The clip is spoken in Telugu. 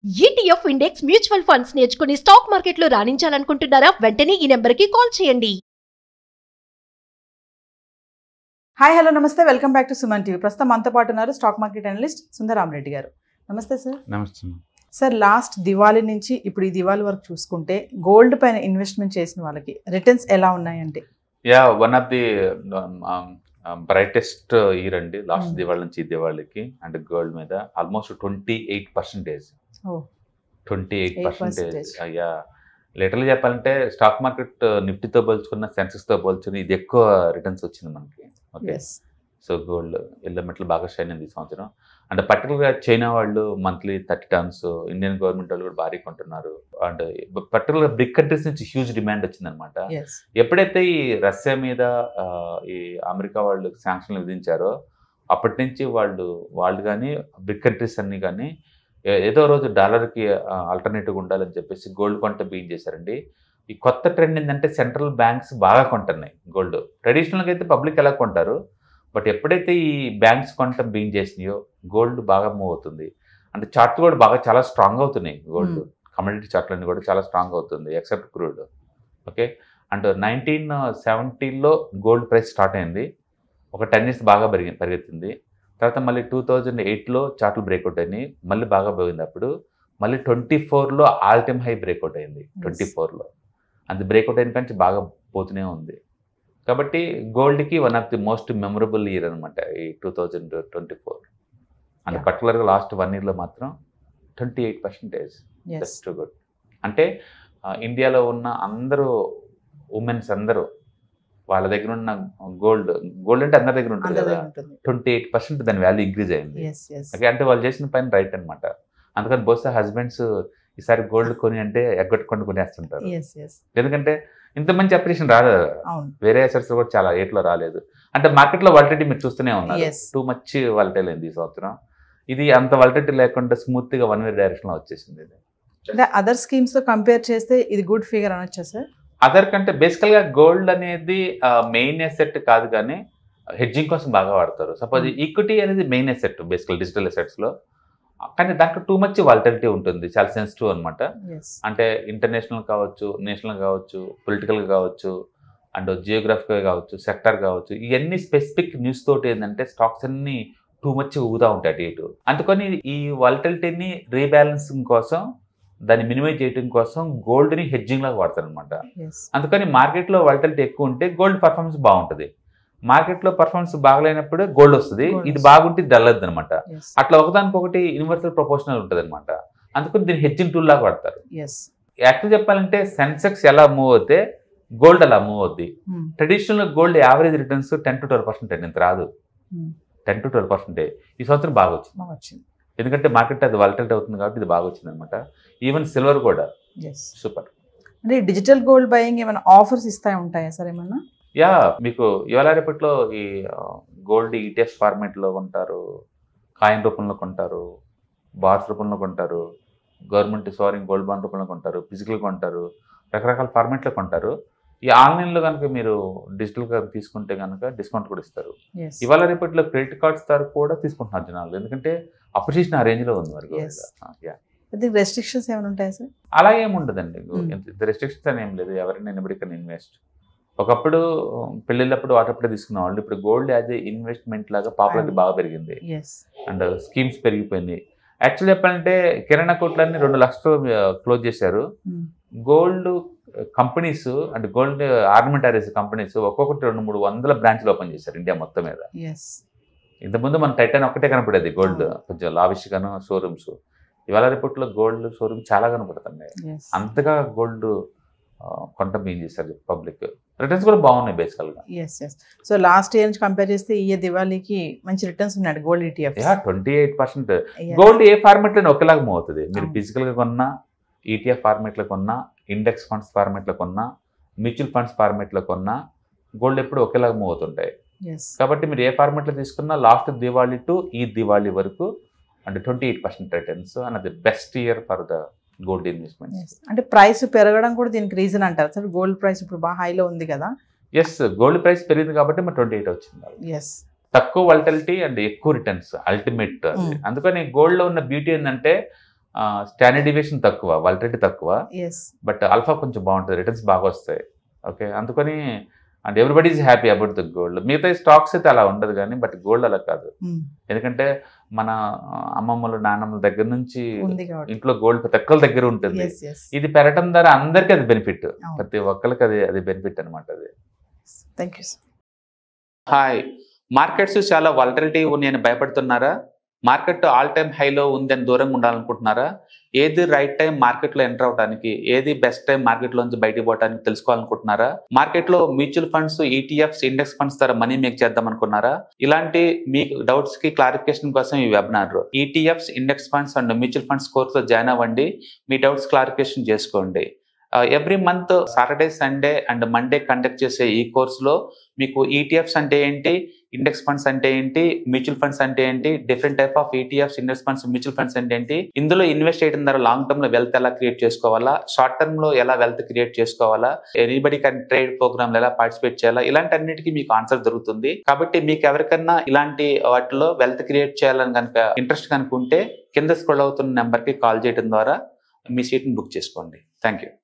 ఈటీఎఫ్ ఇండెక్స్ మ్యూచువల్ ఫండ్స్ నేర్చుకుని స్టాక్ మార్కెట్లో రాణించాలనుకుంటున్నారా వెంటనే ఈ నెంబర్కి కాల్ చేయండి హాయ్ హలో నమస్తే welcome back to Suman TV ప్రస్తుతం మనతో పాటు ఉన్నారు స్టాక్ మార్కెట్ అనలిస్ట్ సుందరామరెడ్డి గారు నమస్తే సార్ నమస్తే సార్ లాస్ట్ దివాళీ నుంచి ఇప్పుడు ఈ దివాళీ వరకు చూసుకుంటే గోల్డ్ పైన ఇన్వెస్ట్మెంట్ చేసిన వాళ్ళకి రిటర్న్స్ ఎలా ఉన్నాయంటే yeah one of the brightest year అండి లాస్ట్ Hmm. దివాళి నుంచి ఈ దివాళికి అండ్ గోల్డ్ మీద almost twenty eight percentage oh twenty eight 8%. Percentage అయ్యా లిటరల్ చెప్పాలంటే స్టాక్ మార్కెట్ నిఫ్టీతో పోల్చుకున్న సెన్సెక్స్తో పోల్చుకుని ఇది ఎక్కువ రిటర్న్స్ వచ్చింది మనకి ఓకే ఎస్ సో గోల్డ్ ఎల్లమెట్లు బాగా షైన్ అయింది ఈ సంవత్సరం అండ్ పర్టికులర్గా చైనా వాళ్ళు monthly thirty tons Indian government వాళ్ళు కూడా భారీ కొంటున్నారు అండ్ పర్టికులర్ బిగ్ కంట్రీస్ నుంచి హ్యూజ్ డిమాండ్ వచ్చిందనమాట ఎస్ ఎప్పుడైతే ఈ రష్యా మీద ఆ, ఈ అమెరికా వాళ్ళు శాంక్షన్లు విధించారో అప్పటి నుంచి వాళ్ళు వాళ్ళు కానీ బిగ్ కంట్రీస్ అన్ని కానీ ఏ- ఏదో రోజు డాలర్కి ఆల్టర్నేటివ్ ఉండాలని చెప్పేసి గోల్డ్ కొంట బీన్ చేశారండి ఈ కొత్త ట్రెండ్ ఏంటంటే సెంట్రల్ బ్యాంక్స్ బాగా కొంటున్నాయి గోల్డ్ ట్రెడిషనల్గా అయితే పబ్లిక్ ఎలా కొంటారు బట్ ఎప్పుడైతే ఈ బ్యాంక్స్ కొంట బీన్ చేసినాయో గోల్డ్ బాగా మూవ్ అవుతుంది అంటే చార్ట్ కూడా బాగా చాలా స్ట్రాంగ్ అవుతున్నాయి గోల్డ్ Hmm. కమ్యూనిటీ చార్ట్లన్నీ కూడా చాలా స్ట్రాంగ్ అవుతుంది except crude okay and nineteen సెవెంటీన్లో గోల్డ్ ప్రైస్ స్టార్ట్ అయింది ఒక టెన్ ఇయర్స్ బాగా పెరిగి పెరుగుతుంది తర్వాత మళ్ళీ టూ థౌజండ్ ఎయిట్లో చార్ట్లు బ్రేక్అవుట్ అయినాయి మళ్ళీ బాగా పోయింది అప్పుడు మళ్ళీ ట్వంటీ ఫోర్లో ఆల్ టైమ్ హై బ్రేక్అవుట్ అయింది ట్వంటీ ఫోర్లో అది బ్రేక్అవుట్ అయిన కానీ బాగా పోతూనే ఉంది కాబట్టి గోల్డ్కి one of the most memorable year అనమాట ఈ two thousand twenty four and Yeah. పర్టికులర్గా లాస్ట్ వన్ ఇయర్లో మాత్రం twenty eight percentage yes just good అంటే ఆ, ఇండియాలో ఉన్న అందరూ ఉమెన్స్ అందరూ వాళ్ళ దగ్గర ఉన్న గోల్డ్ గోల్డ్ అంటే అందరి దగ్గర ఉంటుంది అందరి కదా దగ్గర ఉంటుంది ట్వంటీ ఎయిట్ పర్సెంట్ దాని వాల్యూ ఇంక్రీజ్ అయింది ఎస్ ఎస్ ఓకే అంటే వాళ్ళు చేసిన పైన రైట్ అన్నమాట అందుకని బహుశా హస్బెండ్స్ ఈసారి గోల్డ్ కొని అంటే ఎగ్గొట్టుకొని కొనేస్తుంటారు ఎస్ ఎస్ ఎందుకంటే ఇంత మంచి అప్రిషియేషన్ రాలేదు అవును వేరే అసెట్స్ కూడా చాలా ఏట్లో రాలేదు అంటే మార్కెట్లో వాలిటీ మీరు చూస్తూనే ఉన్నారు Yes. టూ మచ్ వాలిటీ అయింది ఈ సంవత్సరం ఇది అంత వాలిటీ లేకుండా స్మూత్ గా వన్ వే డైరెక్షన్ లో వచ్చేసింది ఇది అంటే అదర్ స్కీమ్స్ తో కంపేర్ చేస్తే ఇది గుడ్ ఫిగర్ అనొచ్చా సార్ అదర్ కంటే బేసికల్ గా గోల్డ్ అనేది మెయిన్ ఎసెట్ కాదు కానీ హెడ్జింగ్ కోసం బాగా వాడతారు సపోజ్ Hmm. ఈక్విటీ అనేది main asset basically digital assets లో కానీ దాంట్లో టూ మచ్ వాలిటిలిటీ ఉంటుంది చాలా సెన్సిటివ్ అన్నమాట ఎస్ అంటే ఇంటర్నేషనల్ కావచ్చు నేషనల్ కావచ్చు పొలిటికల్ కావచ్చు అండ్ జియోగ్రఫికల్ కావచ్చు సెక్టర్ కావచ్చు ఇవన్నీ స్పెసిఫిక్ న్యూస్ తోటి ఏంటంటే స్టాక్స్ అన్ని టూ మచ్ ఊగుతూ ఉంటాయి అటు ఇటు అందుకని ఈ వాలిటిలిటీని రీబ్యాలెన్సింగ్ కోసం దాన్ని మినిమైజ్ చేయడం కోసం గోల్డ్ని హెడ్జింగ్ లాగా వాడతారు అనమాట ఎస్ అందుకని మార్కెట్లో వాలిటిలిటీ ఎక్కువ ఉంటే గోల్డ్ పర్ఫార్మెన్స్ బాగుంటుంది మార్కెట్లో పర్ఫార్మెన్స్ బాగలేనప్పుడు గోల్డ్ వస్తుంది Gold ఇది వస్తుంది. బాగుంటే డల్లద్దు అనమాట ఎస్ అట్లా ఒకదానికొకటి యూనివర్సల్ ప్రపోర్షనల్ ఉంటుంది అనమాట అందుకని దీన్ని హెడ్జింగ్ టూల్ లాగా వాడతారు ఎస్ యాక్చువల్ చెప్పాలంటే సెన్సెక్స్ ఎలా మూవ్ అవుతే గోల్డ్ అలా మూవ్ అవుద్ది traditional gold average returns ten to twelve percent ఇంత రాదు టెన్ టు ట్వెల్వ్ పర్సెంట్ ఈ సంవత్సరం బాగా వచ్చింది బాగా వచ్చింది ఎందుకంటే మార్కెట్ అది వాలిటైట్ అవుతుంది కాబట్టి ఇది బాగా వచ్చింది అనమాట ఈవెన్ సిల్వర్ కూడా ఎస్ సూపర్ అంటే డిజిటల్ గోల్డ్ బయింగ్ ఏమైనా ఆఫర్స్ ఇస్తా ఉంటాయా సార్ ఏమన్నా యా మీకు ఇవాళ రేపట్లో ఈ గోల్డ్ ఈటీఎఫ్ ఫార్మేట్లో కొంటారు కాయిన్ రూపంలో కొంటారు బార్స్ రూపంలో కొంటారు గవర్నమెంట్ సారింగ్ గోల్డ్ బాండ్ రూపంలో కొంటారు ఫిజికల్ కొంటారు రకరకాల ఫార్మేట్లో కొంటారు ఈ ఆన్లైన్లో కనుక మీరు డిజిటల్గా తీసుకుంటే కనుక డిస్కౌంట్ కూడా ఇస్తారు ఎస్ ఇవాళ రేపట్లో క్రెడిట్ కార్డ్స్ ద్వారా కూడా తీసుకుంటున్నారు జనాలు ఎందుకంటే అప్రిషియేషన్ ఆ రేంజ్లో ఉంది మరి Yes. యా దీనికి రెస్ట్రిక్షన్స్ ఏమైనా ఉంటాయా సార్ అలా ఏమి ఉండదండి Hmm. ఇంత రెస్ట్రిక్షన్స్ అని ఏం లేదు ఎవరైనా ఎనబడి కెన్ ఇన్వెస్ట్ ఒకప్పుడు పెళ్ళిళ్ళప్పుడు వాటప్పుడే తీసుకున్న వాళ్ళు ఇప్పుడు గోల్డ్ యాజ్ ఏ ఇన్వెస్ట్మెంట్ లాగా పాపులారిటీ అవును. బాగా పెరిగింది ఎస్ అండ్ స్కీమ్స్ పెరిగిపోయింది యాక్చువల్ చెప్పాలంటే కిరాణా కొట్లన్నీ రెండు లక్షలు క్లోజ్ చేశారు గోల్డ్ కంపెనీస్ అంటే గోల్డ్ ఆర్నమెంటరీస్ కంపెనీస్ ఒక్కొక్కటి రెండు మూడు వందల బ్రాంచ్లు ఓపెన్ చేశారు ఇండియా మొత్తం మీద ఎస్ ఇంతకుముందు మన టైటాన్ ఒక్కటే కనపడేది గోల్డ్ అవును. కొంచెం లావిష్గాను షోరూమ్స్ ఇవాళ రేపట్లో గోల్డ్ షోరూమ్ చాలా కనపడుతున్నాయి ఎస్ అంతగా గోల్డ్ కొంట ఏం చేశారు పబ్లిక్ రిటర్న్స్ కూడా బాగున్నాయి బేసికల్గా yes yes so last year నుంచి కంపేర్ చేస్తే ఈ దివాళీకి మంచి రిటర్న్స్ ఉన్నాయి gold ETF yeah twenty eight percent gold ఏ ఫార్మెట్లో ఒకేలాగా మూవ్ అవుతుంది మీరు అవును. ఫిజికల్గా కొన్నా ఈటీఎఫ్ ఫార్మెట్లో కొన్నా ఇండెక్స్ ఫండ్స్ ఫార్మెట్లో కొన్నా మ్యూచువల్ ఫండ్స్ ఫార్మెట్లో కొన్నా గోల్డ్ ఎప్పుడు ఒకేలాగా మూవ్ అవుతుంటాయి ఎస్ కాబట్టి మీరు ఏ ఫార్మెట్లో తీసుకున్నా లాస్ట్ దివాళీ టు ఈ దివాళీ వరకు అంటే ట్వంటీ ఎయిట్ పర్సెంట్ రిటర్న్స్ అన్నది best year for the gold investment అంటే ప్రైస్ పెరగడం కూడా దీనికి రీజన్ అంటారు సార్ గోల్డ్ ప్రైస్ ఇప్పుడు బాగా హైలో ఉంది కదా ఎస్ గోల్డ్ ప్రైస్ పెరిగింది కాబట్టి మరి ట్వంటీ ఎయిట్ వచ్చింది ఎస్ తక్కువ వల్టలిటీ అండ్ ఎక్కువ రిటర్న్స్ అల్టిమేట్ Mm. అందుకని గోల్డ్ లో ఉన్న బ్యూటీ ఏంటంటే స్టాండర్డ్ డివియేషన్ తక్కువ వాలిడిటీ తక్కువ ఎస్ బట్ అల్ఫా కొంచెం బాగుంటుంది రిటర్న్స్ బాగా వస్తాయి ఓకే అందుకని and everybody is happy about the gold మిగతా స్టాక్స్ అయితే అలా ఉండదు కానీ బట్ గోల్డ్ అలా కాదు ఎందుకంటే మన ఆ, అమ్మమ్మలు నాన్నమ్మల దగ్గర నుంచి ఉంది కాబట్టి ఇంట్లో గోల్డ్ ప్రతి ఒక్కరి దగ్గర ఉంటుంది ఎస్ ఎస్ ఇది పెరగడం ద్వారా అందరికీ అది బెనిఫిట్ అవును. ప్రతి ఒక్కరికి అది అది బెనిఫిట్ అనమాట అది థ్యాంక్ యూ హాయ్ మార్కెట్స్ చాలా వాలటిలిటీ ఉన్నాయని భయపడుతున్నారా మార్కెట్ ఆల్ టైమ్ హైలో ఉందని దూరంగా ఉండాలనుకుంటున్నారా ఏది రైట్ టైం మార్కెట్లో ఎంటర్ అవడానికి ఏది బెస్ట్ టైం మార్కెట్లోంచి బయటకు పోవడానికి తెలుసుకోవాలనుకుంటున్నారా మార్కెట్లో mutual funds ETFs index funds ద్వారా మనీ మేక్ చేద్దాం అనుకున్నారా ఇలాంటి మీ డౌట్స్ కి క్లారిఫికేషన్ కోసం ఈ webinar ETFs index funds and mutual funds కోర్సులో జాయిన్ అవ్వండి మీ డౌట్స్ క్లారిఫికేషన్ చేసుకోండి every month Saturday Sunday and Monday conduct చేసే ఈ కోర్సులో మీకు ఈటీఎఫ్స్ అంటే ఏంటి ఇండెక్స్ ఫండ్స్ అంటే ఏంటి మ్యూచువల్ ఫండ్స్ అంటే ఏంటి different type of ETFs index funds mutual funds అంటే ఏంటి ఇందులో ఇన్వెస్ట్ చేయడం ద్వారా లాంగ్ టర్మ్ లో వెల్త్ ఎలా క్రియేట్ చేసుకోవాలా షార్ట్ టర్మ్ లో ఎలా వెల్త్ క్రియేట్ చేసుకోవాలా ఎనీబడి కన్ ట్రేడ్ ప్రోగ్రామ్ ఎలా పార్టిసిపేట్ చేయాలా ఇలాంటి అన్నిటికీ మీకు ఆన్సర్ దొరుకుతుంది కాబట్టి మీకు ఎవరికన్నా ఇలాంటి వాటిలో వెల్త్ క్రియేట్ చేయాలని కనుక ఇంట్రెస్ట్ కనుక ఉంటే కింద స్క్రోల్ అవుతున్న నెంబర్ కి కాల్ చేయడం ద్వారా మీ సీట్ని బుక్ చేసుకోండి థ్యాంక్ యూ